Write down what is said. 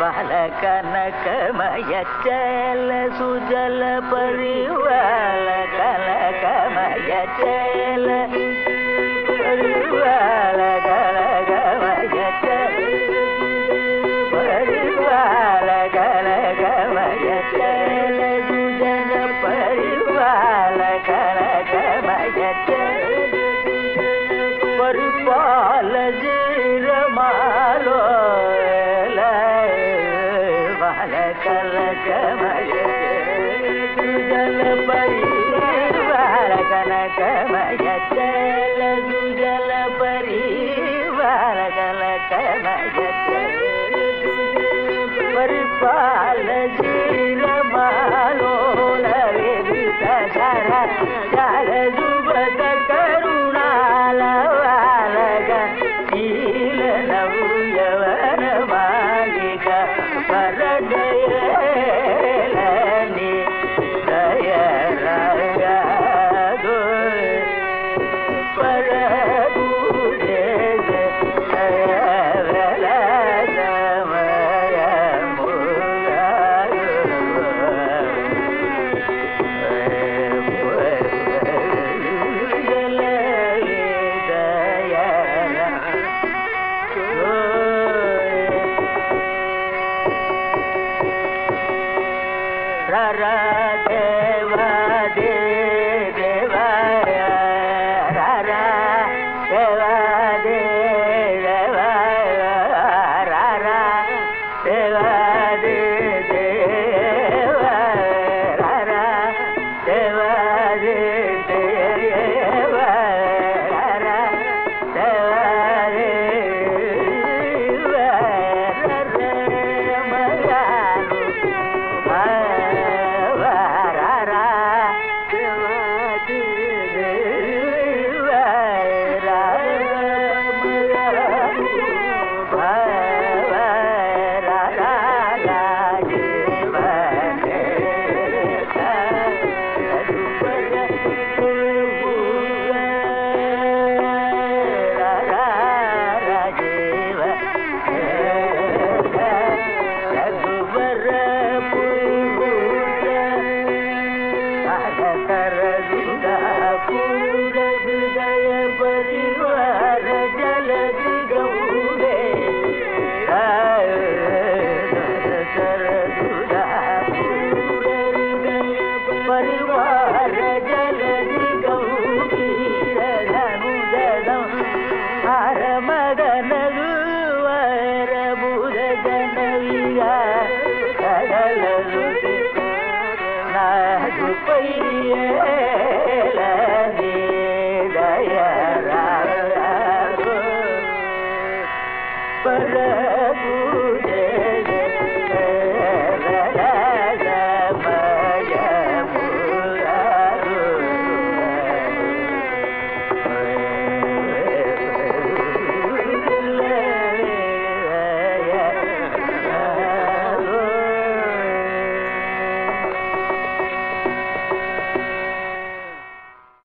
బాల కనకమయ చల సుజల పరివాల కనకమయ చల పరివాల కనకమయ చల పరివాల కనకమయ చల సుజల పరివాల కనకమయ చల పరిపాల జీరమాలో బాల కలకమయ జల పరివాల కనకమయ చల జల పరివాల కనకమయ పరిపాల జీరమాలో విదిత ధర జల జుబత కరుణాల వాలగ నీల నవ్యవన మాలిక పరదయలని దయరగదు పరగుజేజ దయవల దేవా దేవా రారా దేవా దేవా రారా దేవా దేవా రారా దేవా దేవా రారా దేవా దేవా రమయాను రఘువర పూర హృదయ పరివార జలది గౌరే పరివార జలది గౌరీర ధనుజదం హర మదనలు వర బుధ జనవిగా కడలలు నాగుపయ్యే